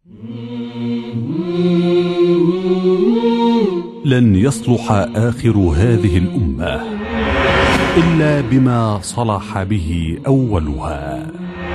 لن يصلح آخر هذه الأمة إلا بما صلح به أولها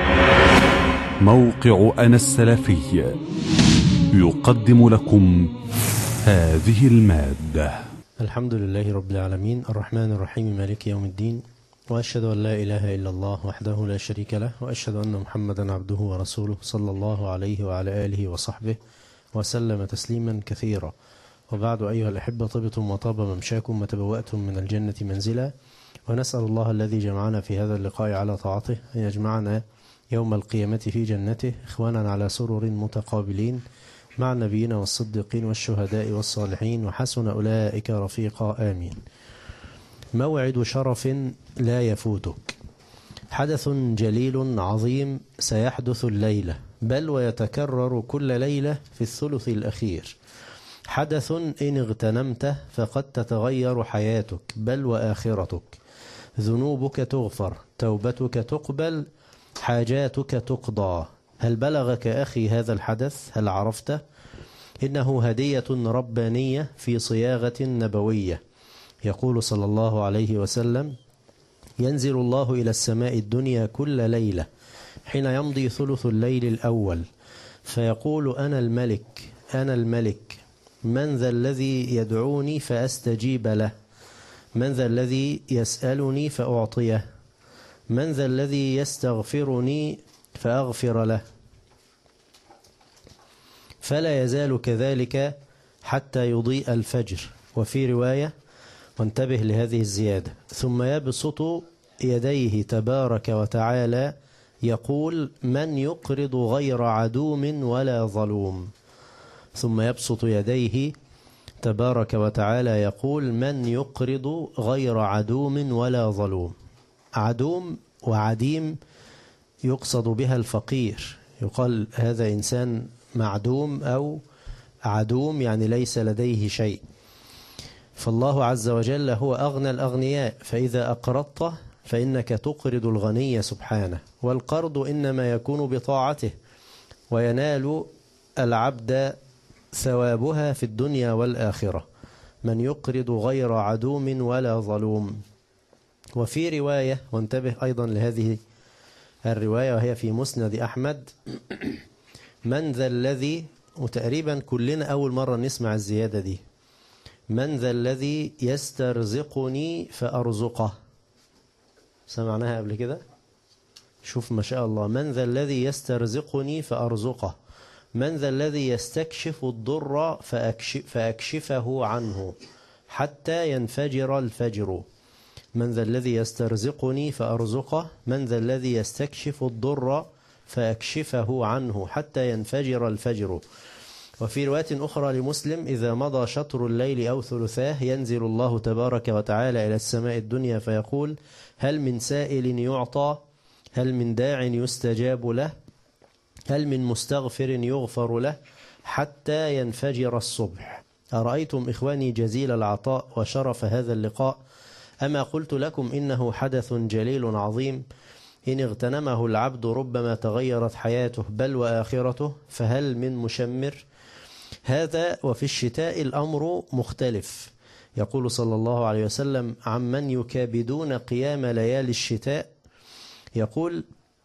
موقع أنا السلفي يقدم لكم هذه المادة الحمد لله رب العالمين الرحمن الرحيم مالك يوم الدين وأشهد أن لا إله إلا الله وحده لا شريك له وأشهد أن محمدا عبده ورسوله صلى الله عليه وعلى آله وصحبه وسلم تسليما كثيرا وبعد أيها الأحبة طبتم وطاب ممشاكم وتبوأتم من الجنة منزلا ونسأل الله الذي جمعنا في هذا اللقاء على طاعته أن يجمعنا يوم القيامة في جنته إخوانا على سرر متقابلين مع النبيين والصديقين والشهداء والصالحين وحسن أولئك رفيقا آمين موعد شرف لا يفوتك حدث جليل عظيم سيحدث الليلة بل ويتكرر كل ليلة في الثلث الأخير حدث إن اغتنمته فقد تتغير حياتك بل وآخرتك ذنوبك تغفر توبتك تقبل حاجاتك تقضى هل بلغك أخي هذا الحدث هل عرفته إنه هدية ربانية في صياغة نبوية يقول صلى الله عليه وسلم ينزل الله إلى السماء الدنيا كل ليلة حين يمضي ثلث الليل الأول فيقول أنا الملك أنا الملك من ذا الذي يدعوني فأستجيب له من ذا الذي يسألني فأعطيه من ذا الذي يستغفرني فأغفر له فلا يزال كذلك حتى يضيء الفجر وفي رواية وانتبه لهذه الزيادة ثم يبسط يديه تبارك وتعالى يقول من يقرض غير عدوم ولا ظلوم ثم يبسط يديه تبارك وتعالى يقول من يقرض غير عدوم ولا ظلوم عدوم وعديم يقصد بها الفقير يقال هذا إنسان معدوم أو عدوم يعني ليس لديه شيء فالله عز وجل هو أغنى الأغنياء فإذا أقرضته فإنك تقرض الغني سبحانه والقرض إنما يكون بطاعته وينال العبد ثوابها في الدنيا والآخرة من يقرض غير عدوم ولا ظلوم وفي رواية وانتبه أيضا لهذه الرواية وهي في مسند أحمد من ذا الذي وتقريبا كلنا أول مرة نسمع الزيادة دي من ذا الذي يسترزقني فأرزقه سمعناها قبل كده شوف ما شاء الله من ذا الذي يسترزقني فأرزقه من ذا الذي يستكشف الضر فأكشف فأكشفه عنه حتى ينفجر الفجر من ذا الذي يسترزقني فأرزقه من ذا الذي يستكشف الضر فأكشفه عنه حتى ينفجر الفجر وفي رواية أخرى لمسلم إذا مضى شطر الليل أو ثلثاه ينزل الله تبارك وتعالى إلى السماء الدنيا فيقول هل من سائل يعطى هل من داع يستجاب له هل من مستغفر يغفر له حتى ينفجر الصبح أرأيتم إخواني جزيل العطاء وشرف هذا اللقاء أما قلت لكم إنه حدث جليل عظيم إن اغتنمه العبد ربما تغيرت حياته بل وآخرته فهل من مشمر هذا وفي الشتاء الأمر مختلف يقول صلى الله عليه وسلم عمن يكابدون قيام ليالي الشتاء يقول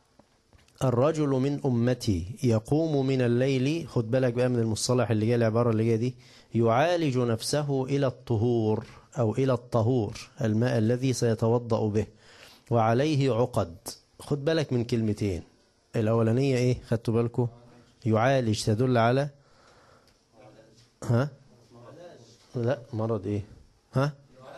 الرجل من أمتي يقوم من الليل خد بالك بقى من المصطلح اللي جاي العبارة اللي جاي دي يعالج نفسه إلى الطهور أو إلى الطهور الماء الذي سيتوضأ به وعليه عقد خد بالك من كلمتين الأولانية إيه خدتوا بالكم يعالج تدل على ها لا مرض إيه ها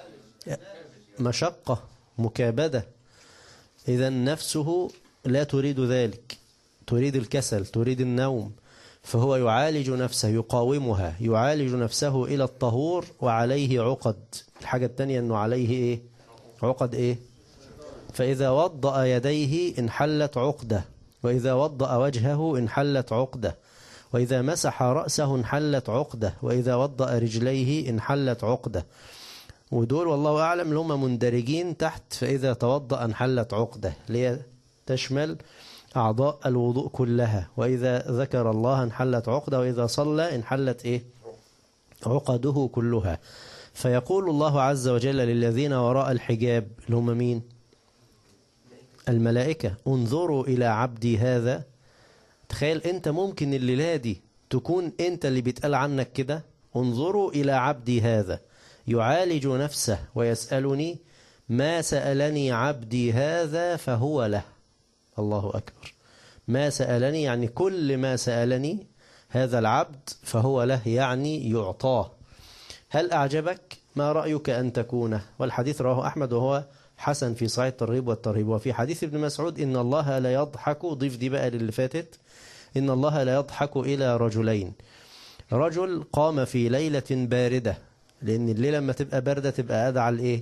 مشقة مكابدة إذا نفسه لا تريد ذلك تريد الكسل تريد النوم فهو يعالج نفسه يقاومها يعالج نفسه إلى الطهور وعليه عقد الحاجة الثانية أنه عليه إيه عقد إيه فإذا وضأ يديه انحلت عقدة وإذا وضأ وجهه انحلت عقدة وإذا مسح رأسه انحلت عقدة وإذا وضأ رجليه انحلت عقدة ودول والله أعلم اللي هم مندرجين تحت فإذا توضأ انحلت عقدة اللي هي تشمل أعضاء الوضوء كلها وإذا ذكر الله انحلت عقده وإذا صلى انحلت إيه عقده كلها فيقول الله عز وجل للذين وراء الحجاب اللي هم مين الملائكة انظروا إلى عبدي هذا تخيل أنت ممكن الليلة دي تكون أنت اللي بيتقال عنك كده انظروا إلى عبدي هذا يعالج نفسه ويسألني ما سألني عبدي هذا فهو له الله أكبر ما سألني يعني كل ما سألني هذا العبد فهو له يعني يعطاه هل أعجبك ما رأيك أن تكونه والحديث رواه أحمد وهو حسن في صحيح الترغيب والترهيب وفي حديث ابن مسعود إن الله لا يضحك ضيف دي بقى اللي فاتت إن الله لا يضحك إلى رجلين رجل قام في ليلة باردة لأن الليلة لما تبقى باردة تبقى أدعى لإيه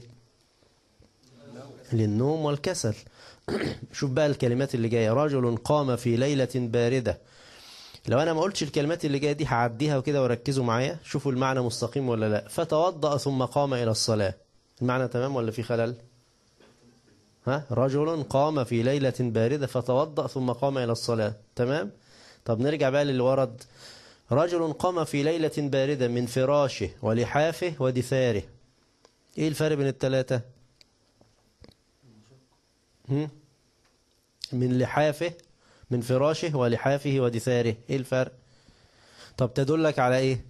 للنوم والكسل شوف بقى الكلمات اللي جاية رجل قام في ليلة باردة لو أنا ما قلتش الكلمات اللي جاية دي هعديها وكده وركزوا معايا شوفوا المعنى مستقيم ولا لا فتوضأ ثم قام إلى الصلاة المعنى تمام ولا في خلل ها رجل قام في ليلة باردة فتوضأ ثم قام إلى الصلاة تمام طب نرجع بقى للي ورد رجل قام في ليلة باردة من فراشه ولحافه ودثاره ايه الفرق بين الثلاثة هم؟ من لحافه من فراشه ولحافه ودثاره ايه الفرق طب تدلك على ايه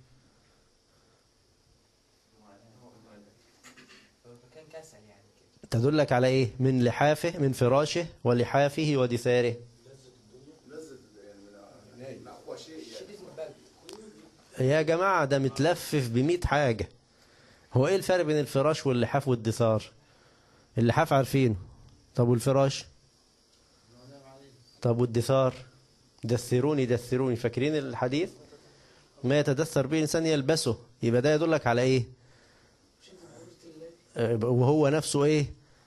كان كسل يعني كده تدلك على ايه من لحافه من فراشه ولحافه ودثاره شدة البرد يا جماعة ده متلفف بمئة حاجة هو ايه الفرق بين الفراش واللحاف والدثار اللحاف عارفينه طب والفراش طب والدثار دثروني دثروني فاكرين الحديث ما يتدثر به الإنسان يلبسه يبقى ده يدلك على ايه آه، وهو نفسه ايه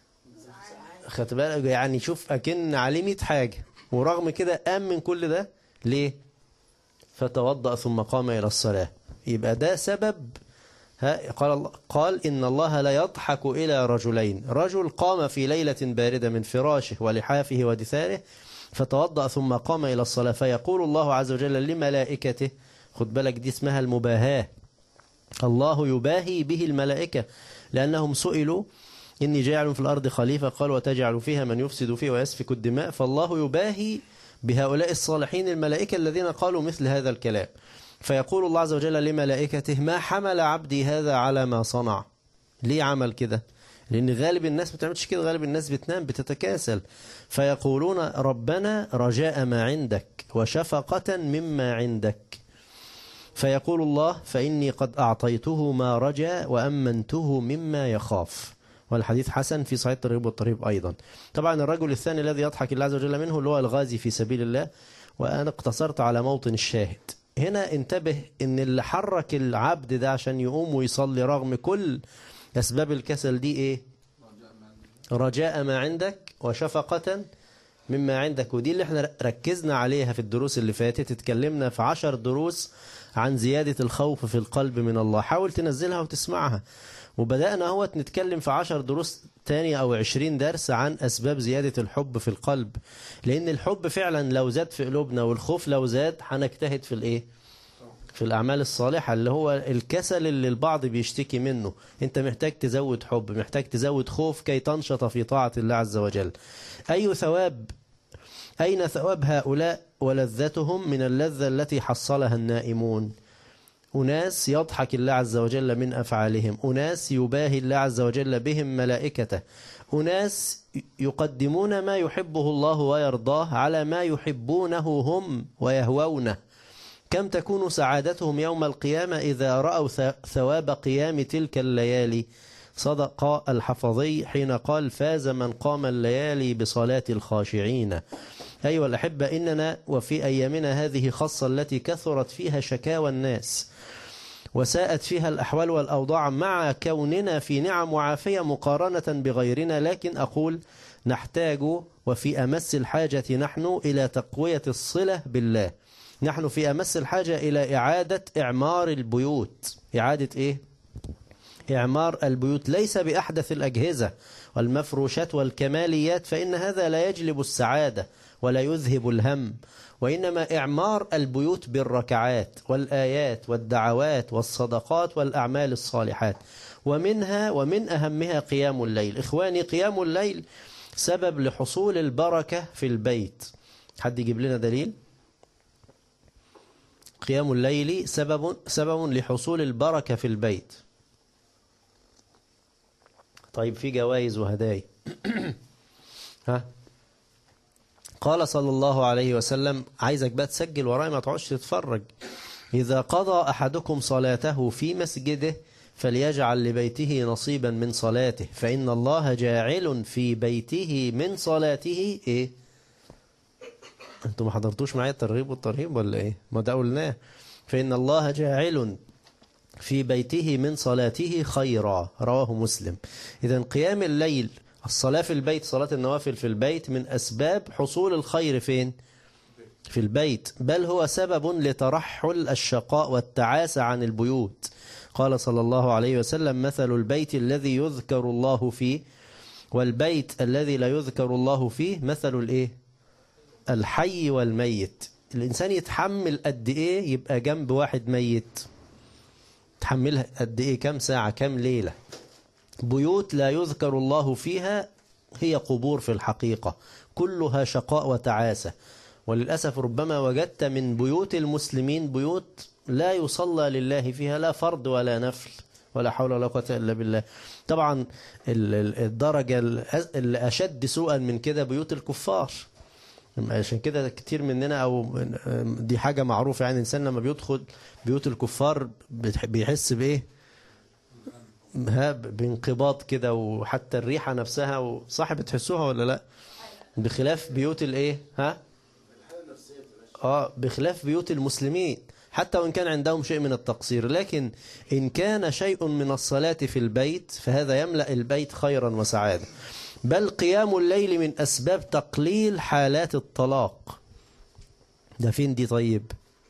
خدت بالك يعني شوف اكن عليه 100 حاجة ورغم كده قام من كل ده ليه فتوضأ ثم قام إلى الصلاة يبقى ده سبب ها قال الله قال إن الله لا يضحك إلى رجلين رجل قام في ليلة باردة من فراشه ولحافه ودثاره فتوضأ ثم قام إلى الصلاة فيقول الله عز وجل لملائكته خد بالك دي اسمها المباهاة الله يباهي به الملائكة لأنهم سئلوا إني جاعل في الأرض خليفة قال وتجعل فيها من يفسد فيه ويسفك الدماء فالله يباهي بهؤلاء الصالحين الملائكة الذين قالوا مثل هذا الكلام فيقول الله عز وجل لملائكته ما حمل عبدي هذا على ما صنع ليه عمل كده لأن غالب الناس ما بتعملش كده غالب الناس بتنام بتتكاسل فيقولون ربنا رجاء ما عندك وشفقة مما عندك فيقول الله فإني قد أعطيته ما رجا وأمنته مما يخاف والحديث حسن في صحيح الترغيب والترهيب أيضا طبعا الرجل الثاني الذي يضحك الله عز وجل منه اللي هو الغازي في سبيل الله وأنا اقتصرت على موطن الشاهد هنا انتبه ان اللي حرك العبد ده عشان يقوم ويصلي رغم كل أسباب الكسل دي ايه رجاء ما عندك وشفقة مما عندك ودي اللي احنا ركزنا عليها في الدروس اللي فاتت اتكلمنا في عشر دروس عن زيادة الخوف في القلب من الله حاول تنزلها وتسمعها وبدأنا هو نتكلم في عشر دروس تانية أو عشرين درس عن أسباب زيادة الحب في القلب لأن الحب فعلا لو زاد في قلوبنا والخوف لو زاد هنجتهد في الإيه في الأعمال الصالحة اللي هو الكسل اللي البعض بيشتكي منه أنت محتاج تزود حب محتاج تزود خوف كي تنشط في طاعة الله عز وجل أي ثواب أين ثواب هؤلاء ولذتهم من اللذة التي حصلها النائمون أناس يضحك الله عز وجل من أفعالهم أناس يباهي الله عز وجل بهم ملائكته أناس يقدمون ما يحبه الله ويرضاه على ما يحبونه هم ويهوونه كم تكون سعادتهم يوم القيامة إذا رأوا ثواب قيام تلك الليالي صدق الحفظي حين قال فاز من قام الليالي بصلاة الخاشعين أيها الأحبة إننا وفي أيامنا هذه خاصة التي كثرت فيها شكاوى الناس وساءت فيها الأحوال والأوضاع مع كوننا في نعم وعافية مقارنة بغيرنا لكن أقول نحتاج وفي أمس الحاجة نحن إلى تقوية الصلة بالله نحن في أمس الحاجة إلى إعادة إعمار البيوت إعادة إيه؟ إعمار البيوت ليس بأحدث الأجهزة والمفروشات والكماليات فإن هذا لا يجلب السعادة ولا يذهب الهم وإنما إعمار البيوت بالركعات والآيات والدعوات والصدقات والأعمال الصالحات ومنها ومن أهمها قيام الليل إخواني قيام الليل سبب لحصول البركة في البيت حد يجيب لنا دليل قيام الليل سبب سبب لحصول البركة في البيت طيب في جوائز وهدايا ها قال صلى الله عليه وسلم عايزك بقى تسجل ورايا ما تقعدش تتفرج إذا قضى أحدكم صلاته في مسجده فليجعل لبيته نصيبا من صلاته فإن الله جاعل في بيته من صلاته إيه أنتم ما حضرتوش معايا الترغيب والترهيب ولا إيه ما ده قلناه فإن الله جاعل في بيته من صلاته خيرا رواه مسلم إذا قيام الليل الصلاة في البيت صلاة النوافل في البيت من أسباب حصول الخير فين في البيت بل هو سبب لترحل الشقاء والتعاسة عن البيوت قال صلى الله عليه وسلم مثل البيت الذي يذكر الله فيه والبيت الذي لا يذكر الله فيه مثل الايه الحي والميت الإنسان يتحمل قد إيه يبقى جنب واحد ميت تحملها قد إيه كم ساعة كم ليلة بيوت لا يذكر الله فيها هي قبور في الحقيقة كلها شقاء وتعاسة وللأسف ربما وجدت من بيوت المسلمين بيوت لا يصلى لله فيها لا فرض ولا نفل ولا حول ولا قوة إلا بالله طبعا الدرجة الأشد سوءا من كده بيوت الكفار عشان كده كتير مننا او دي حاجة معروفة يعني الانسان لما بيدخل بيوت الكفار بيحس بايه ها بانقباض كده وحتى الريحة نفسها وصح بتحسوها ولا لا بخلاف بيوت الايه ها اه بخلاف بيوت المسلمين حتى وإن كان عندهم شيء من التقصير لكن إن كان شيء من الصلاة في البيت فهذا يملأ البيت خيرا وسعادة بل قيام الليل من أسباب تقليل حالات الطلاق ده فين دي طيب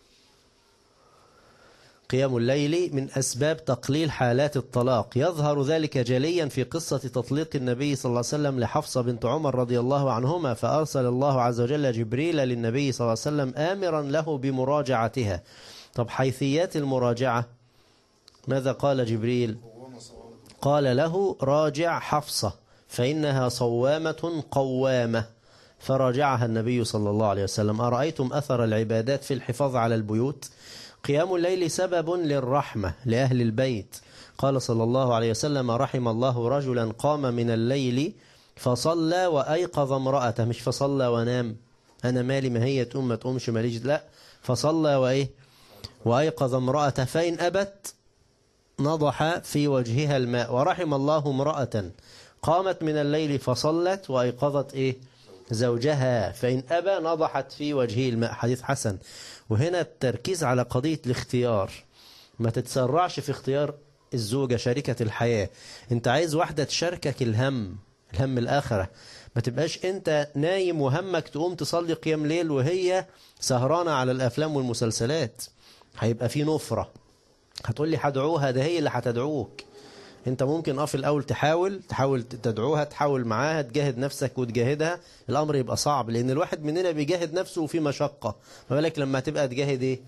قيام الليل من أسباب تقليل حالات الطلاق يظهر ذلك جليا في قصة تطليق النبي صلى الله عليه وسلم لحفصة بنت عمر رضي الله عنهما فأرسل الله عز وجل جبريل للنبي صلى الله عليه وسلم آمرا له بمراجعتها طب حيثيات المراجعة ماذا قال جبريل قال له راجع حفصة فإنها صوامة قوامة فراجعها النبي صلى الله عليه وسلم أرأيتم أثر العبادات في الحفاظ على البيوت قيام الليل سبب للرحمة لأهل البيت قال صلى الله عليه وسلم رحم الله رجلا قام من الليل فصلى وأيقظ امرأته مش فصلى ونام أنا مالي ما هي تقوم ما تقومش ماليش لا فصلى وإيه وأيقظ امرأته فإن أبت نضح في وجهها الماء ورحم الله امرأة قامت من الليل فصلت وأيقظت إيه زوجها فإن أبى نضحت في وجهه الماء حديث حسن وهنا التركيز على قضية الاختيار ما تتسرعش في اختيار الزوجة شريكة الحياة انت عايز واحدة تشاركك الهم الهم الآخرة ما تبقاش انت نايم وهمك تقوم تصلي قيام ليل وهي سهرانة على الأفلام والمسلسلات هيبقى في نفرة هتقول لي هدعوها ده هي اللي هتدعوك انت ممكن اه في الاول تحاول تحاول تدعوها تحاول معاها تجاهد نفسك وتجاهدها الامر يبقى صعب لان الواحد مننا بيجاهد نفسه وفي مشقة ما بالك لما تبقى تجاهد ايه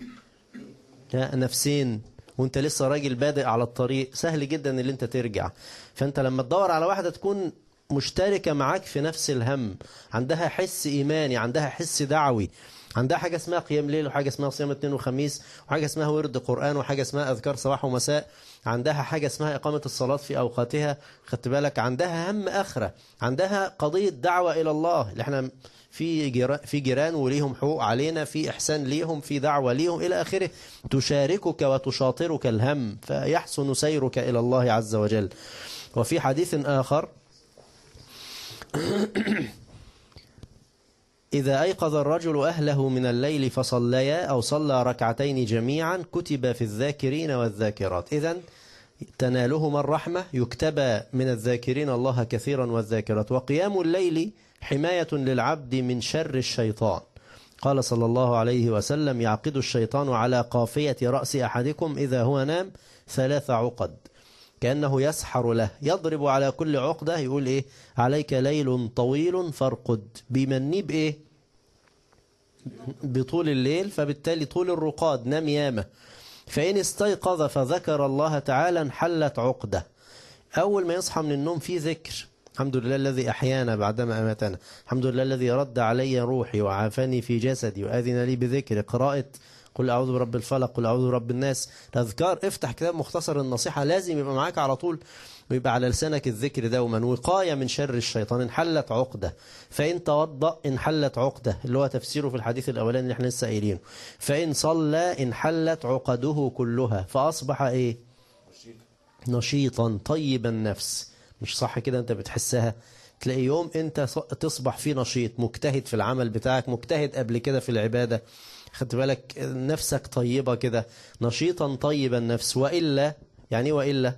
نفسين وانت لسه راجل بادئ على الطريق سهل جدا اللي انت ترجع فانت لما تدور على واحدة تكون مشتركة معاك في نفس الهم عندها حس إيماني عندها حس دعوي عندها حاجة اسمها قيام ليل وحاجة اسمها صيام اثنين وخميس وحاجة اسمها ورد قرآن وحاجة اسمها أذكار صباح ومساء عندها حاجة اسمها إقامة الصلاة في أوقاتها خدت بالك عندها هم آخرة عندها قضية دعوة إلى الله اللي احنا في جيران, في جيران وليهم حقوق علينا في إحسان ليهم في دعوة ليهم إلى آخره تشاركك وتشاطرك الهم فيحسن سيرك إلى الله عز وجل وفي حديث آخر إذا أيقظ الرجل أهله من الليل فصليا أو صلى ركعتين جميعا كتب في الذاكرين والذاكرات إذا تنالهما الرحمة يكتب من الذاكرين الله كثيرا والذاكرات وقيام الليل حماية للعبد من شر الشيطان قال صلى الله عليه وسلم يعقد الشيطان على قافية رأس أحدكم إذا هو نام ثلاث عقد كأنه يسحر له يضرب على كل عقدة يقول إيه عليك ليل طويل فارقد بيمنيه بإيه بطول الليل فبالتالي طول الرقاد نام ياما فإن استيقظ فذكر الله تعالى انحلت عقدة أول ما يصحى من النوم في ذكر الحمد لله الذي أحيانا بعدما أماتنا الحمد لله الذي رد علي روحي وعافاني في جسدي وآذن لي بذكر قراءة قل أعوذ برب الفلق قل أعوذ برب الناس الأذكار افتح كتاب مختصر النصيحة لازم يبقى معاك على طول ويبقى على لسانك الذكر دوما وقاية من شر الشيطان انحلت عقدة فإن توضأ انحلت عقدة اللي هو تفسيره في الحديث الأولاني اللي احنا لسه قايلينه فإن صلى انحلت عقده كلها فأصبح إيه نشيطا طيب النفس مش صح كده انت بتحسها تلاقي يوم انت تصبح فيه نشيط مجتهد في العمل بتاعك مجتهد قبل كده في العبادة خدت بالك نفسك طيبة كده نشيطا طيب النفس وإلا يعني وإلا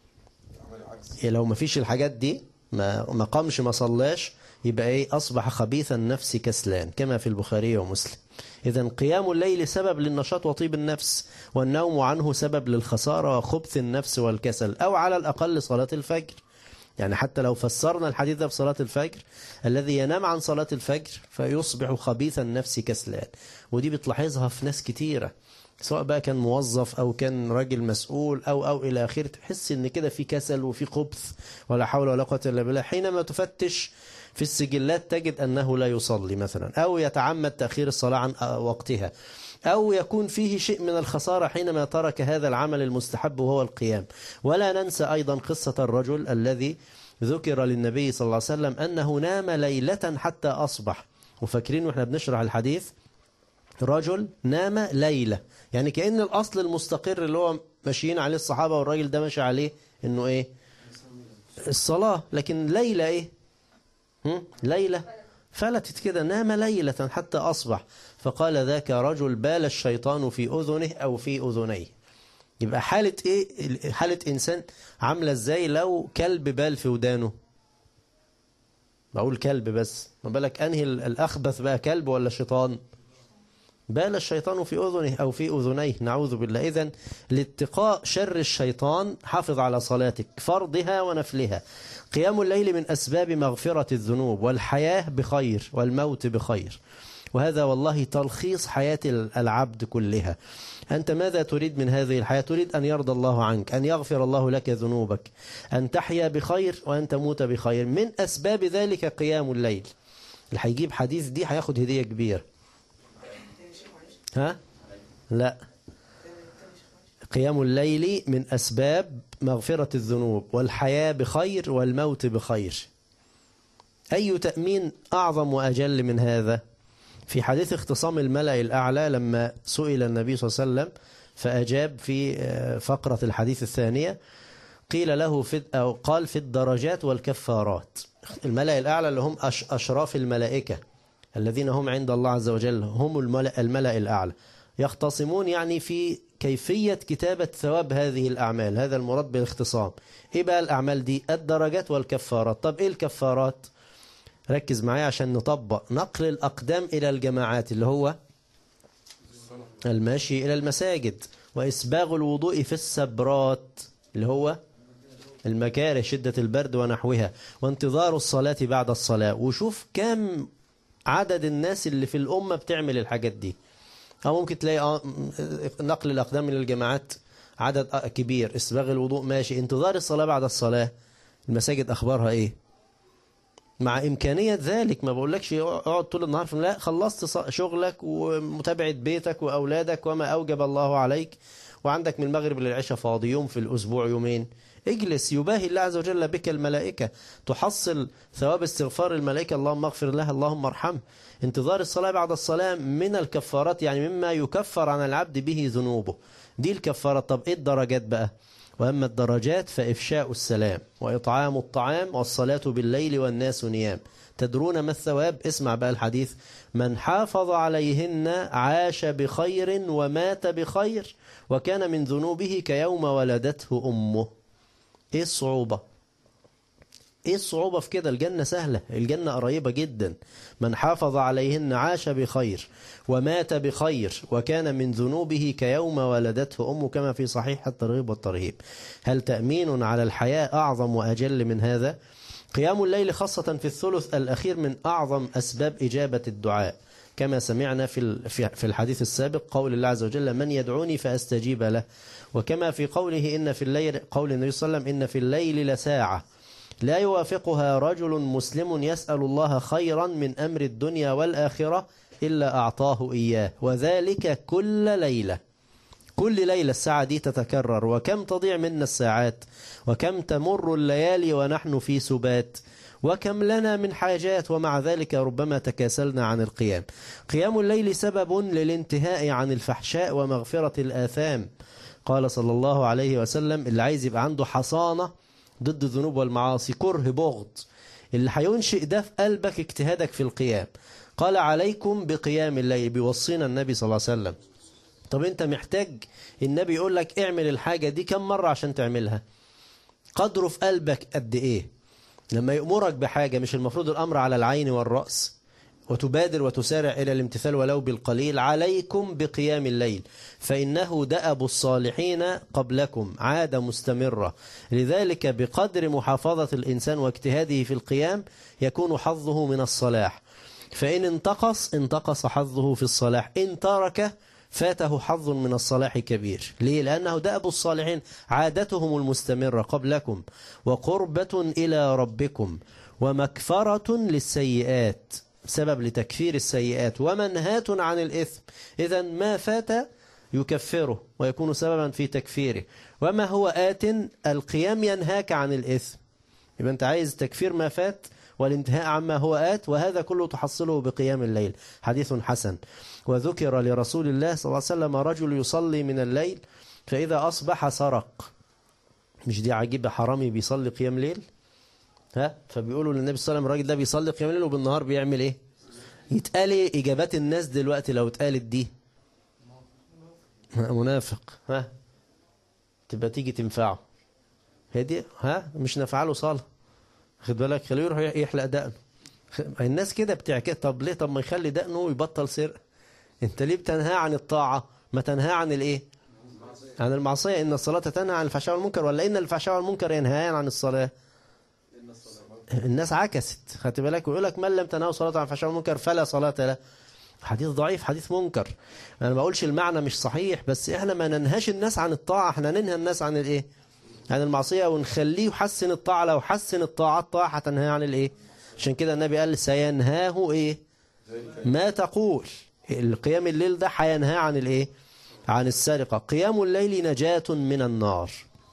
إيه لو ما فيش الحاجات دي ما ما قامش ما صلاش يبقى ايه أصبح خبيث النفس كسلان كما في البخاري ومسلم إذا قيام الليل سبب للنشاط وطيب النفس والنوم عنه سبب للخسارة وخبث النفس والكسل أو على الأقل صلاة الفجر يعني حتى لو فسرنا الحديث ده بصلاة الفجر الذي ينام عن صلاة الفجر فيصبح خبيث النفس كسلان ودي بتلاحظها في ناس كتيرة سواء بقى كان موظف أو كان راجل مسؤول أو أو إلى آخره تحس إن كده في كسل وفي خبث ولا حول ولا قوة إلا بالله حينما تفتش في السجلات تجد أنه لا يصلي مثلا أو يتعمد تأخير الصلاة عن وقتها أو يكون فيه شيء من الخسارة حينما ترك هذا العمل المستحب وهو القيام ولا ننسى أيضا قصة الرجل الذي ذكر للنبي صلى الله عليه وسلم أنه نام ليلة حتى أصبح وفاكرين وإحنا بنشرح الحديث رجل نام ليلة يعني كأن الأصل المستقر اللي هو ماشيين عليه الصحابة والراجل ده ماشي عليه إنه إيه الصلاة لكن ليلة إيه هم؟ ليلة فلتت كده نام ليلة حتى أصبح فقال ذاك رجل بال الشيطان في أذنه أو في أذنيه يبقى حالة إيه حالة إنسان عاملة إزاي لو كلب بال في ودانه بقول كلب بس ما بالك أنهي الأخبث بقى كلب ولا شيطان بال الشيطان في أذنه أو في أذنيه نعوذ بالله إذن لاتقاء شر الشيطان حافظ على صلاتك فرضها ونفلها قيام الليل من أسباب مغفرة الذنوب والحياة بخير والموت بخير وهذا والله تلخيص حياة العبد كلها أنت ماذا تريد من هذه الحياة تريد أن يرضى الله عنك أن يغفر الله لك ذنوبك أن تحيا بخير وأن تموت بخير من أسباب ذلك قيام الليل اللي هيجيب حديث دي هياخد هدية كبيرة ها لا قيام الليل من أسباب مغفرة الذنوب والحياة بخير والموت بخير أي تأمين أعظم وأجل من هذا في حديث اختصام الملأ الأعلى لما سئل النبي صلى الله عليه وسلم فأجاب في فقرة الحديث الثانية قيل له في أو قال في الدرجات والكفارات الملأ الأعلى اللي هم أشراف الملائكة الذين هم عند الله عز وجل هم الملأ, الملأ الأعلى يختصمون يعني في كيفية كتابة ثواب هذه الأعمال هذا المراد بالاختصام إيه بقى الأعمال دي الدرجات والكفارات طب إيه الكفارات ركز معايا عشان نطبق نقل الأقدام إلى الجماعات اللي هو المشي إلى المساجد وإسباغ الوضوء في السبرات اللي هو المكاره شدة البرد ونحوها وانتظار الصلاة بعد الصلاة وشوف كم عدد الناس اللي في الأمة بتعمل الحاجات دي أو ممكن تلاقي نقل الأقدام إلى الجماعات عدد كبير إسباغ الوضوء ماشي انتظار الصلاة بعد الصلاة المساجد أخبارها إيه مع إمكانية ذلك ما بقولكش اقعد طول النهار في لا خلصت شغلك ومتابعة بيتك وأولادك وما أوجب الله عليك وعندك من المغرب للعشاء فاضي يوم في الأسبوع يومين اجلس يباهي الله عز وجل بك الملائكة تحصل ثواب استغفار الملائكة اللهم اغفر لها اللهم ارحمه انتظار الصلاة بعد الصلاة من الكفارات يعني مما يكفر عن العبد به ذنوبه دي الكفارات طب ايه الدرجات بقى وأما الدرجات فإفشاء السلام وإطعام الطعام والصلاة بالليل والناس نيام تدرون ما الثواب اسمع بقى الحديث من حافظ عليهن عاش بخير ومات بخير وكان من ذنوبه كيوم ولدته أمه ايه الصعوبة ايه الصعوبة في كده الجنة سهلة الجنة قريبة جدا من حافظ عليهن عاش بخير ومات بخير وكان من ذنوبه كيوم ولدته أمه كما في صحيح الترغيب والترهيب هل تأمين على الحياة أعظم وأجل من هذا قيام الليل خاصة في الثلث الأخير من أعظم أسباب إجابة الدعاء كما سمعنا في ال- في في الحديث السابق قول الله عز وجل من يدعوني فأستجيب له وكما في قوله إن في الليل قول النبي صلى الله عليه وسلم إن في الليل لساعة لا يوافقها رجل مسلم يسأل الله خيرا من أمر الدنيا والآخرة إلا أعطاه إياه وذلك كل ليلة كل ليلة الساعة دي تتكرر وكم تضيع منا الساعات وكم تمر الليالي ونحن في سبات وكم لنا من حاجات ومع ذلك ربما تكاسلنا عن القيام قيام الليل سبب للانتهاء عن الفحشاء ومغفرة الآثام قال صلى الله عليه وسلم اللي عايز يبقى عنده حصانة ضد الذنوب والمعاصي كره بغض اللي هينشئ ده في قلبك اجتهادك في القيام قال عليكم بقيام الليل بيوصينا النبي صلى الله عليه وسلم طب انت محتاج النبي يقول لك اعمل الحاجة دي كم مرة عشان تعملها قدره في قلبك قد ايه لما يأمرك بحاجة مش المفروض الأمر على العين والرأس وتبادر وتسارع إلى الامتثال ولو بالقليل عليكم بقيام الليل فإنه دأب الصالحين قبلكم عادة مستمرة لذلك بقدر محافظة الإنسان واجتهاده في القيام يكون حظه من الصلاح فإن انتقص انتقص حظه في الصلاح إن ترك فاته حظ من الصلاح كبير ليه؟ لأنه دأب الصالحين عادتهم المستمرة قبلكم وقربة إلى ربكم ومكفرة للسيئات سبب لتكفير السيئات ومنهاة عن الإثم إذا ما فات يكفره ويكون سببا في تكفيره وما هو آت القيام ينهاك عن الإثم يبقى أنت عايز تكفير ما فات والانتهاء عما هو آت وهذا كله تحصله بقيام الليل حديث حسن وذكر لرسول الله صلى الله عليه وسلم رجل يصلي من الليل فإذا أصبح سرق مش دي عجيبة حرامي بيصلي قيام ليل ها فبيقولوا للنبي صلى الله عليه وسلم الراجل ده بيصلي قيام ليل وبالنهار بيعمل ايه يتقال ايه اجابات الناس دلوقتي لو اتقالت دي منافق ها تبقى تيجي تنفعه هي دي ها مش نافعه له صلاه خد بالك خليه يروح يحلق دقنه الناس كده بتعكس طب ليه طب ما يخلي دقنه ويبطل سرقه انت ليه بتنهى عن الطاعه ما تنهى عن الايه عن المعصيه ان الصلاه تنهى عن الفحشاء والمنكر ولا ان الفحشاء والمنكر ينهيان عن الصلاه الناس عكست خدت بالك ويقول لك من لم تنهوا صلاه عن الفحشاء والمنكر فلا صلاه له حديث ضعيف حديث منكر انا ما بقولش المعنى مش صحيح بس احنا ما ننهاش الناس عن الطاعه احنا ننهى الناس عن الايه عن المعصيه ونخليه يحسن الطاعه لو حسن الطاعات طاعه هتنهى عن الايه عشان كده النبي قال سينهاه ايه ما تقول القيام الليل ده هينهى عن الايه عن السرقه قيام الليل نجاه من النار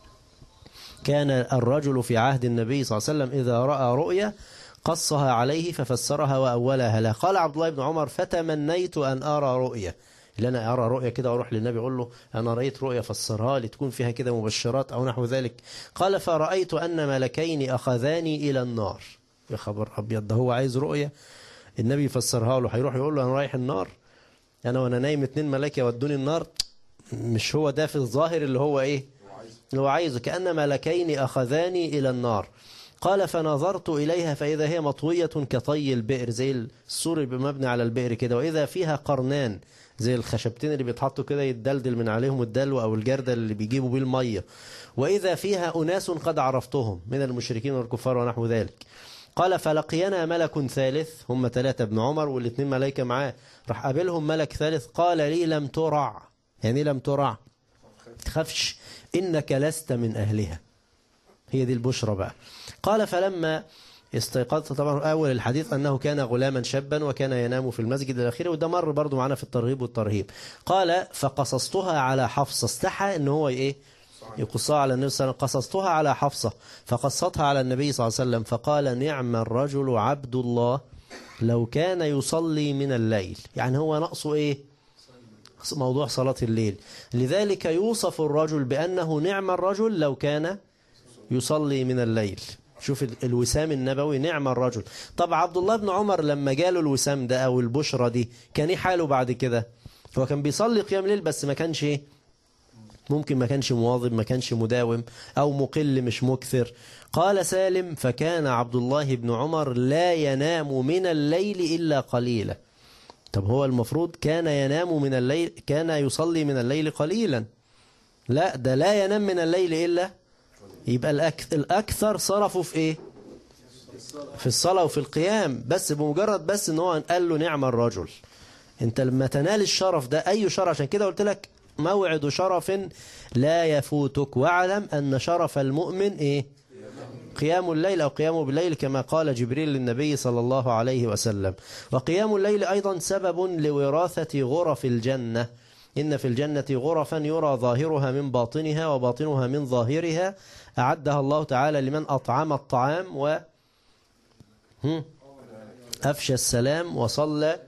كان الرجل في عهد النبي صلى الله عليه وسلم إذا رأى رؤيا قصها عليه ففسرها وأولها له قال عبد الله بن عمر فتمنيت أن أرى رؤيا اللي أنا أرى رؤيا كده وأروح للنبي أقول له أنا رأيت رؤيا فسرها لي تكون فيها كده مبشرات أو نحو ذلك قال فرأيت أن ملكين أخذاني إلى النار يا خبر أبيض ده هو عايز رؤيا النبي يفسرها له هيروح يقول له أنا رايح النار أنا وأنا نايم اتنين ملائكة يودوني النار مش هو ده في الظاهر اللي هو إيه اللي هو عايزه كأن ملكين أخذاني إلى النار قال فنظرت إليها فإذا هي مطوية كطي البئر زي السور اللي مبني على البئر كده وإذا فيها قرنان زي الخشبتين اللي بيتحطوا كده يتدلدل من عليهم الدلو أو الجردل اللي بيجيبوا بيه المية وإذا فيها أناس قد عرفتهم من المشركين والكفار ونحو ذلك قال فلقينا ملك ثالث هم ثلاثة ابن عمر والاثنين ملائكة معاه راح قابلهم ملك ثالث قال لي لم ترع يعني لم ترع تخافش إنك لست من أهلها هي دي البشرى بقى قال فلما استيقظت طبعا أول الحديث أنه كان غلاما شابا وكان ينام في المسجد الأخير وده مر برضو معنا في الترغيب والترهيب قال فقصصتها على حفصة استحى أنه هو إيه يقصها على النبي صلى الله عليه وسلم قصصتها على حفصة فقصتها على النبي صلى الله عليه وسلم فقال نعم الرجل عبد الله لو كان يصلي من الليل يعني هو نقصه إيه موضوع صلاة الليل لذلك يوصف الرجل بأنه نعم الرجل لو كان يصلي من الليل شوف الوسام النبوي نعم الرجل طب عبد الله بن عمر لما جاله الوسام ده أو البشرة دي كان ايه حاله بعد كده هو كان بيصلي قيام ليل بس ما كانش ايه ممكن ما كانش مواظب ما كانش مداوم أو مقل مش مكثر قال سالم فكان عبد الله بن عمر لا ينام من الليل إلا قليلا طب هو المفروض كان ينام من الليل كان يصلي من الليل قليلا لا ده لا ينام من الليل إلا يبقى الأكثر, الأكثر صرفه في إيه في الصلاة وفي القيام بس بمجرد بس ان هو قال له نعم الرجل انت لما تنال الشرف ده اي شرف عشان كده قلت لك موعد شرف لا يفوتك واعلم ان شرف المؤمن ايه قيام الليل أو قيامه بالليل كما قال جبريل للنبي صلى الله عليه وسلم وقيام الليل أيضا سبب لوراثة غرف الجنة إن في الجنة غرفا يرى ظاهرها من باطنها وباطنها من ظاهرها أعدها الله تعالى لمن أطعم الطعام و هم؟ أفشى السلام وصلى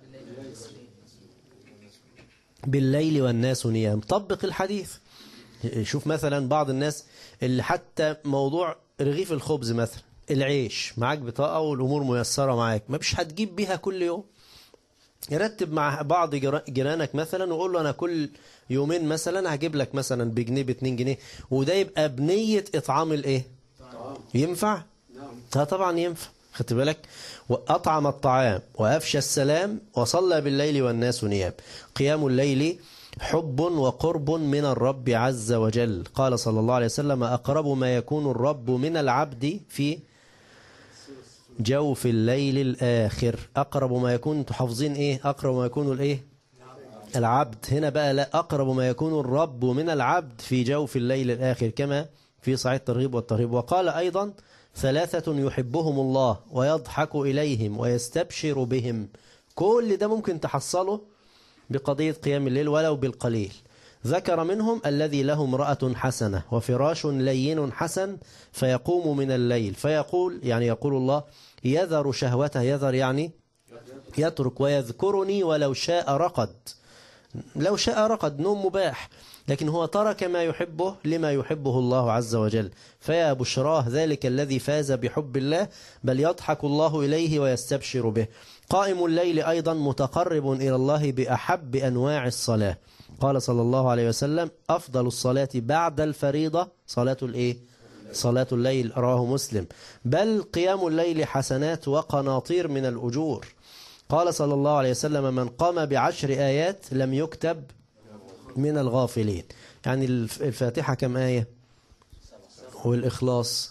بالليل والناس نيام طبق الحديث شوف مثلا بعض الناس اللي حتى موضوع رغيف الخبز مثلا العيش معاك بطاقة والأمور ميسرة معاك ما بيش هتجيب بيها كل يوم يرتب مع بعض جرا- جيرانك مثلا وقول له أنا كل يومين مثلا هجيب لك مثلا بجنيه باتنين جنيه وده يبقى بنية إطعام الإيه ينفع اه طبعا ينفع خدت بالك وأطعم الطعام وأفشى السلام وصلى بالليل والناس نيام قيام الليل حب وقرب من الرب عز وجل قال صلى الله عليه وسلم أقرب ما يكون الرب من العبد في جوف الليل الآخر أقرب ما يكون تحافظين إيه أقرب ما يكون الإيه العبد هنا بقى لا أقرب ما يكون الرب من العبد في جوف الليل الآخر كما في صحيح الترغيب والترهيب وقال أيضا ثلاثة يحبهم الله ويضحك إليهم ويستبشر بهم كل ده ممكن تحصله بقضية قيام الليل ولو بالقليل ذكر منهم الذي له امرأة حسنة وفراش لين حسن فيقوم من الليل فيقول يعني يقول الله يذر شهوته يذر يعني يترك ويذكرني ولو شاء رقد لو شاء رقد نوم مباح لكن هو ترك ما يحبه لما يحبه الله عز وجل فيا بشراه ذلك الذي فاز بحب الله بل يضحك الله إليه ويستبشر به قائم الليل أيضا متقرب إلى الله بأحب أنواع الصلاة قال صلى الله عليه وسلم أفضل الصلاة بعد الفريضة صلاة الإيه؟ صلاة الليل رواه مسلم بل قيام الليل حسنات وقناطير من الأجور قال صلى الله عليه وسلم من قام بعشر آيات لم يكتب من الغافلين يعني الف- الفاتحة كم آية والإخلاص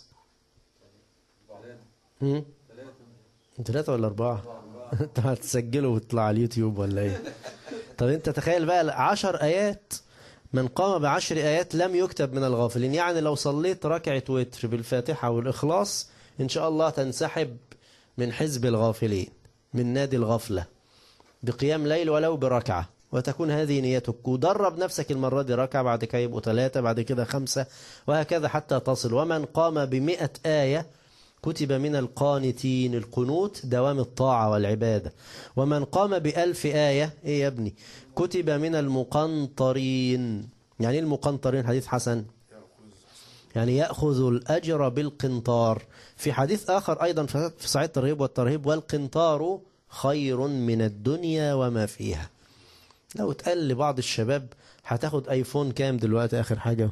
هم؟ ثلاثة ولا أربعة انت هتسجله وتطلع على اليوتيوب ولا ايه طب انت تخيل بقى عشر آيات من قام بعشر آيات لم يكتب من الغافلين يعني لو صليت ركعة وتر بالفاتحة والإخلاص إن شاء الله تنسحب من حزب الغافلين من نادي الغفلة بقيام ليل ولو بركعة وتكون هذه نيتك ودرب نفسك المرة دي ركعة بعد كده يبقوا ثلاثة بعد كده خمسة وهكذا حتى تصل ومن قام بمئة آية كتب من القانتين القنوت دوام الطاعة والعبادة ومن قام بألف آية إيه يا ابني كتب من المقنطرين يعني إيه المقنطرين حديث حسن يعني يأخذ الأجر بالقنطار في حديث آخر أيضا في صحيح الترهيب والترهيب والقنطار خير من الدنيا وما فيها لو اتقال لبعض الشباب هتاخد ايفون كام دلوقتي اخر حاجة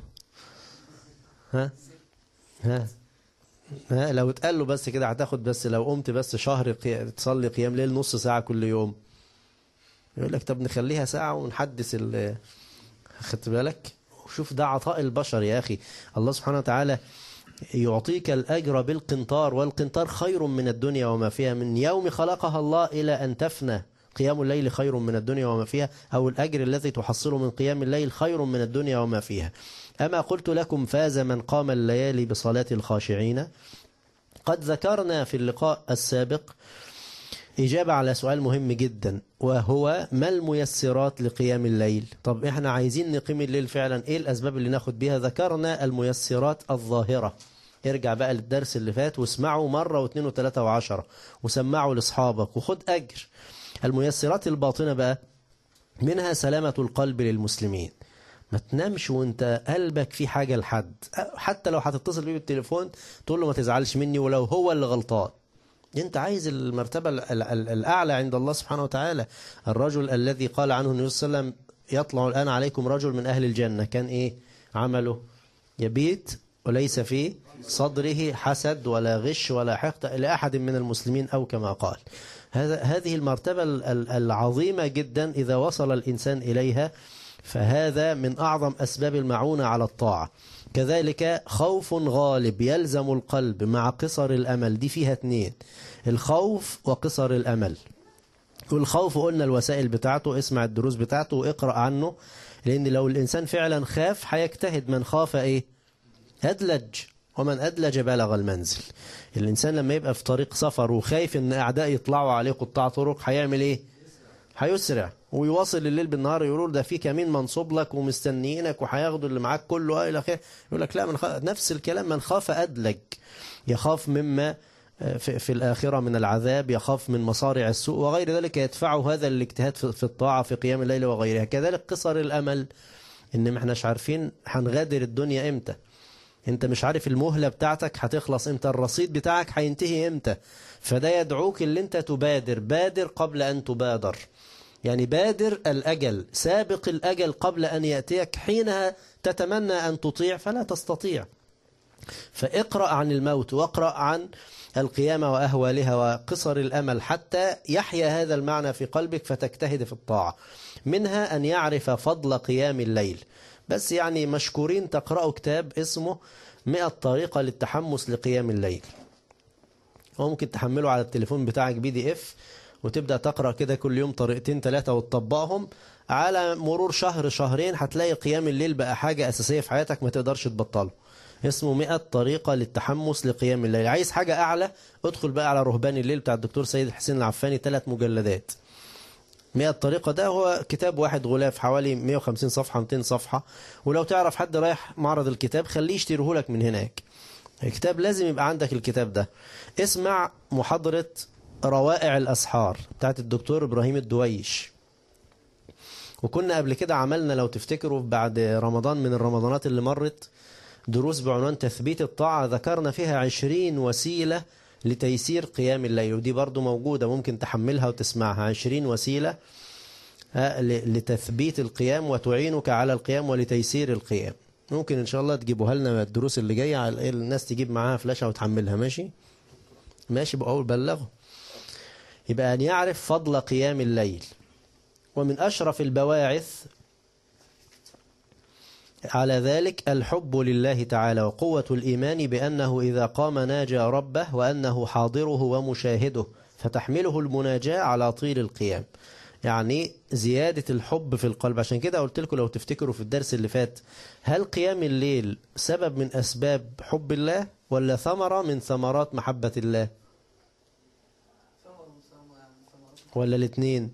ها ها ها لو اتقال له بس كده هتاخد بس لو قمت بس شهر قي... تصلي قيام ليل نص ساعة كل يوم يقول لك طب نخليها ساعة ونحدث ال خدت بالك شوف ده عطاء البشر يا أخي الله سبحانه وتعالى يعطيك الأجر بالقنطار والقنطار خير من الدنيا وما فيها من يوم خلقها الله إلى أن تفنى قيام الليل خير من الدنيا وما فيها أو الأجر الذي تحصله من قيام الليل خير من الدنيا وما فيها أما قلت لكم فاز من قام الليالي بصلاة الخاشعين قد ذكرنا في اللقاء السابق إجابة على سؤال مهم جدا وهو ما الميسرات لقيام الليل طب إحنا عايزين نقيم الليل فعلا إيه الأسباب اللي ناخد بيها ذكرنا الميسرات الظاهرة ارجع بقى للدرس اللي فات واسمعوا مرة واثنين وثلاثة وعشرة وسمعوا لأصحابك وخد أجر الميسرات الباطنة بقى منها سلامة القلب للمسلمين ما تنامش وانت قلبك في حاجة لحد حتى لو هتتصل بيه بالتليفون تقول له ما تزعلش مني ولو هو اللي غلطان انت عايز المرتبة الأعلى عند الله سبحانه وتعالى الرجل الذي قال عنه النبي صلى الله عليه وسلم يطلع الآن عليكم رجل من أهل الجنة كان إيه عمله يبيت وليس في صدره حسد ولا غش ولا حقد لأحد من المسلمين أو كما قال هذا هذه المرتبة العظيمة جدا إذا وصل الإنسان إليها فهذا من أعظم أسباب المعونة على الطاعة كذلك خوف غالب يلزم القلب مع قصر الأمل دي فيها اثنين الخوف وقصر الأمل والخوف قلنا الوسائل بتاعته اسمع الدروس بتاعته واقرأ عنه لأن لو الإنسان فعلا خاف هيجتهد من خاف إيه أدلج ومن أدلج بلغ المنزل الإنسان لما يبقى في طريق سفر وخايف إن أعداء يطلعوا عليه قطاع طرق هيعمل إيه هيسرع ويواصل الليل بالنهار يقولوا ده في كمين منصوب لك ومستنيينك وهياخدوا اللي معاك كله الى اخره يقول لك لا من خ... نفس الكلام من خاف ادلج يخاف مما في, في الآخرة من العذاب يخاف من مصارع السوء وغير ذلك يدفعه هذا الاجتهاد في الطاعة في قيام الليل وغيرها كذلك قصر الأمل إن ما احناش عارفين هنغادر الدنيا إمتى انت مش عارف المهلة بتاعتك هتخلص امتى الرصيد بتاعك هينتهي امتى فده يدعوك اللي انت تبادر بادر قبل ان تبادر يعني بادر الأجل سابق الأجل قبل أن يأتيك حينها تتمنى أن تطيع فلا تستطيع فاقرأ عن الموت واقرأ عن القيامة وأهوالها وقصر الأمل حتى يحيا هذا المعنى في قلبك فتجتهد في الطاعة منها أن يعرف فضل قيام الليل بس يعني مشكورين تقرأوا كتاب اسمه 100 طريقة للتحمس لقيام الليل وممكن تحمله على التليفون بتاعك بي دي اف وتبدأ تقرأ كده كل يوم طريقتين ثلاثة وتطبقهم على مرور شهر شهرين هتلاقي قيام الليل بقى حاجة أساسية في حياتك ما تقدرش تبطله اسمه 100 طريقة للتحمس لقيام الليل عايز حاجة أعلى ادخل بقى على رهبان الليل بتاع الدكتور سيد حسين العفاني ثلاث مجلدات 100 طريقة ده هو كتاب واحد غلاف حوالي 150 صفحة 200 صفحة ولو تعرف حد رايح معرض الكتاب خليه يشتريه لك من هناك الكتاب لازم يبقى عندك الكتاب ده اسمع محاضرة روائع الأسحار بتاعت الدكتور إبراهيم الدويش وكنا قبل كده عملنا لو تفتكروا بعد رمضان من الرمضانات اللي مرت دروس بعنوان تثبيت الطاعة ذكرنا فيها عشرين وسيلة لتيسير قيام الليل ودي برضو موجودة ممكن تحملها وتسمعها عشرين وسيلة لتثبيت القيام وتعينك على القيام ولتيسير القيام ممكن إن شاء الله تجيبوها لنا الدروس اللي جاية الناس تجيب معاها فلاشة وتحملها ماشي ماشي بقول بلغه يبقى أن يعرف فضل قيام الليل ومن أشرف البواعث على ذلك الحب لله تعالى وقوة الإيمان بأنه إذا قام ناجى ربه وأنه حاضره ومشاهده فتحمله المناجاة على طيل القيام يعني زيادة الحب في القلب عشان كده قلت لكم لو تفتكروا في الدرس اللي فات هل قيام الليل سبب من أسباب حب الله ولا ثمرة من ثمرات محبة الله ولا الاثنين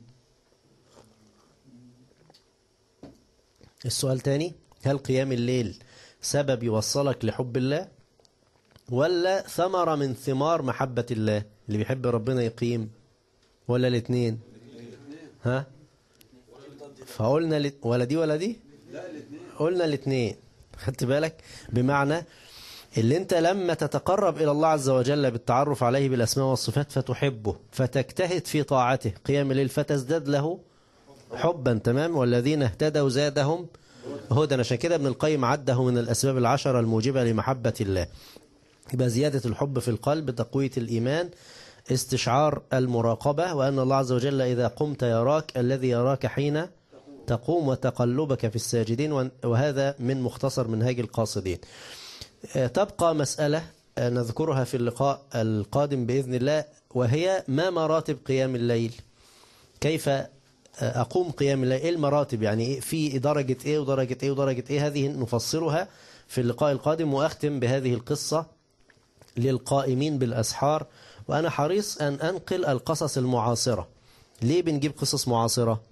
السؤال تاني هل قيام الليل سبب يوصلك لحب الله ولا ثمرة من ثمار محبة الله اللي بيحب ربنا يقيم ولا الاثنين ها فقلنا لت... ولا دي ولا دي قلنا الاثنين خدت بالك بمعنى اللي انت لما تتقرب الى الله عز وجل بالتعرف عليه بالاسماء والصفات فتحبه فتجتهد في طاعته قيام الليل فتزداد له حبا تمام والذين اهتدوا زادهم هدى عشان كده ابن القيم عده من الاسباب العشرة الموجبة لمحبة الله يبقى زيادة الحب في القلب تقوية الإيمان استشعار المراقبة وأن الله عز وجل إذا قمت يراك الذي يراك حين تقوم وتقلبك في الساجدين وهذا من مختصر منهاج القاصدين تبقى مسألة نذكرها في اللقاء القادم بإذن الله وهي ما مراتب قيام الليل كيف أقوم قيام الليل إيه المراتب يعني في درجة إيه ودرجة إيه ودرجة إيه هذه نفصلها في اللقاء القادم وأختم بهذه القصة للقائمين بالأسحار وأنا حريص أن أنقل القصص المعاصرة ليه بنجيب قصص معاصرة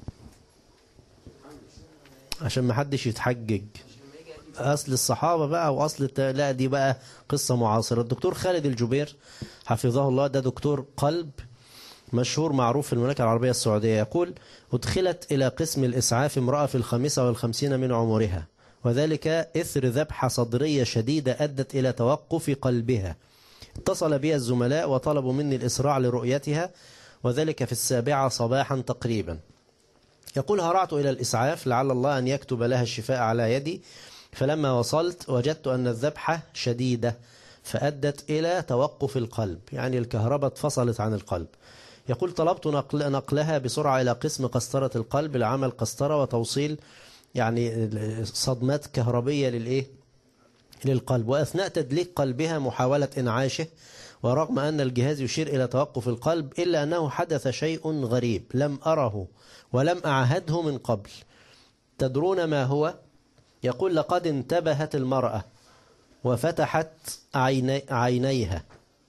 عشان ما حدش يتحجج أصل الصحابة بقى وأصل لا دي بقى قصة معاصرة الدكتور خالد الجبير حفظه الله ده دكتور قلب مشهور معروف في المملكة العربية السعودية يقول أدخلت إلى قسم الإسعاف امرأة في الخامسة والخمسين من عمرها وذلك إثر ذبحة صدرية شديدة أدت إلى توقف قلبها اتصل بي الزملاء وطلبوا مني الإسراع لرؤيتها وذلك في السابعة صباحا تقريبا يقول هرعت إلى الإسعاف لعل الله أن يكتب لها الشفاء على يدي فلما وصلت وجدت أن الذبحة شديدة فأدت إلى توقف القلب يعني الكهرباء اتفصلت عن القلب يقول طلبت نقل نقلها بسرعة إلى قسم قسطرة القلب لعمل قسطرة وتوصيل يعني صدمات كهربية للإيه للقلب وأثناء تدليك قلبها محاولة إنعاشه ورغم أن الجهاز يشير إلى توقف القلب إلا أنه حدث شيء غريب لم أره ولم أعهده من قبل تدرون ما هو؟ يقول لقد انتبهت المرأة وفتحت عيني عينيها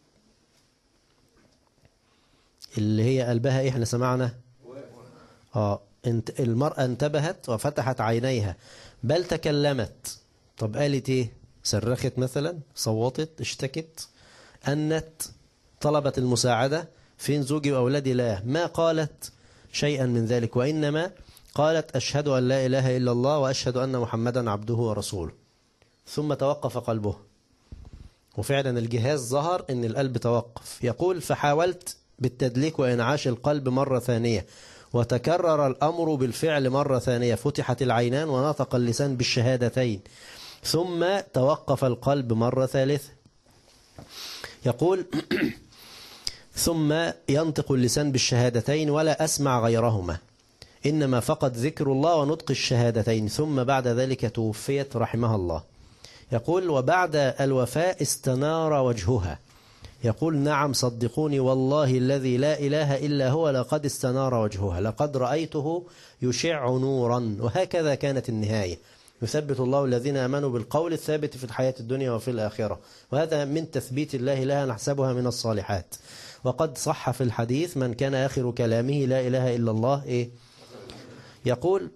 اللي هي قلبها إيه احنا سمعنا آه انت المرأة انتبهت وفتحت عينيها بل تكلمت طب قالت ايه صرخت مثلا صوتت اشتكت أنت طلبت المساعدة فين زوجي وأولادي لا ما قالت شيئا من ذلك وإنما قالت أشهد أن لا إله إلا الله وأشهد أن محمدا عبده ورسوله ثم توقف قلبه وفعلا الجهاز ظهر أن القلب توقف يقول فحاولت بالتدليك وإنعاش القلب مرة ثانية وتكرر الأمر بالفعل مرة ثانية فتحت العينان ونطق اللسان بالشهادتين ثم توقف القلب مرة ثالثة يقول ثم ينطق اللسان بالشهادتين ولا أسمع غيرهما إنما فقط ذكر الله ونطق الشهادتين ثم بعد ذلك توفيت رحمها الله يقول وبعد الوفاء استنار وجهها يقول نعم صدقوني والله الذي لا إله إلا هو لقد استنار وجهها لقد رأيته يشع نورا وهكذا كانت النهاية يثبت الله الذين آمنوا بالقول الثابت في الحياة الدنيا وفي الآخرة وهذا من تثبيت الله لها نحسبها من الصالحات وقد صح في الحديث من كان آخر كلامه لا إله إلا الله إيه يقول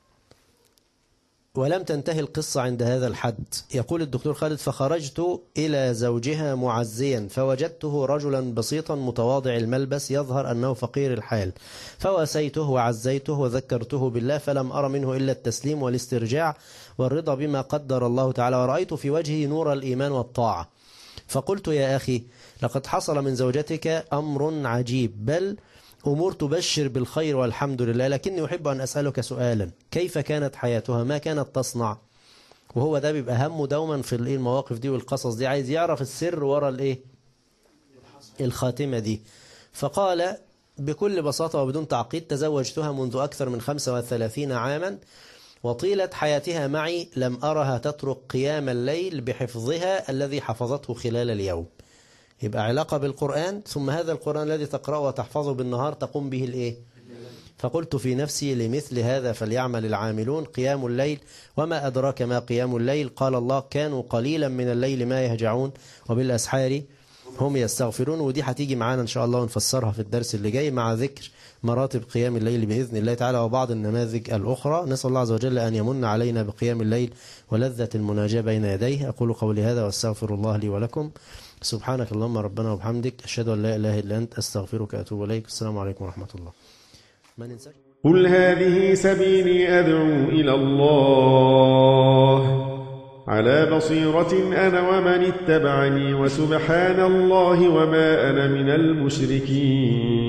ولم تنتهي القصة عند هذا الحد يقول الدكتور خالد فخرجت إلى زوجها معزيا فوجدته رجلا بسيطا متواضع الملبس يظهر أنه فقير الحال فواسيته وعزيته وذكرته بالله فلم أرى منه إلا التسليم والاسترجاع والرضا بما قدر الله تعالى ورأيت في وجهه نور الإيمان والطاعة فقلت يا أخي لقد حصل من زوجتك أمر عجيب بل أمور تبشر بالخير والحمد لله لكني أحب أن أسألك سؤالا كيف كانت حياتها ما كانت تصنع وهو ده بيبقى همه دوما في المواقف دي والقصص دي عايز يعرف السر ورا الايه الخاتمة دي فقال بكل بساطة وبدون تعقيد تزوجتها منذ أكثر من 35 عاما وطيلة حياتها معي لم أرها تترك قيام الليل بحفظها الذي حفظته خلال اليوم يبقى علاقة بالقرآن ثم هذا القرآن الذي تقرأه وتحفظه بالنهار تقوم به الإيه فقلت في نفسي لمثل هذا فليعمل العاملون قيام الليل وما أدراك ما قيام الليل قال الله كانوا قليلا من الليل ما يهجعون وبالأسحار هم يستغفرون ودي هتيجي معانا إن شاء الله ونفسرها في الدرس اللي جاي مع ذكر مراتب قيام الليل بإذن الله تعالى وبعض النماذج الأخرى نسأل الله عز وجل أن يمن علينا بقيام الليل ولذة المناجاة بين يديه أقول قولي هذا واستغفر الله لي ولكم سبحانك اللهم ربنا وبحمدك أشهد أن لا إله إلا أنت أستغفرك وأتوب إليك السلام عليكم ورحمة الله ما ننساش قل هذه سبيلي أدعو إلى الله على بصيرة أنا ومن اتبعني وسبحان الله وما أنا من المشركين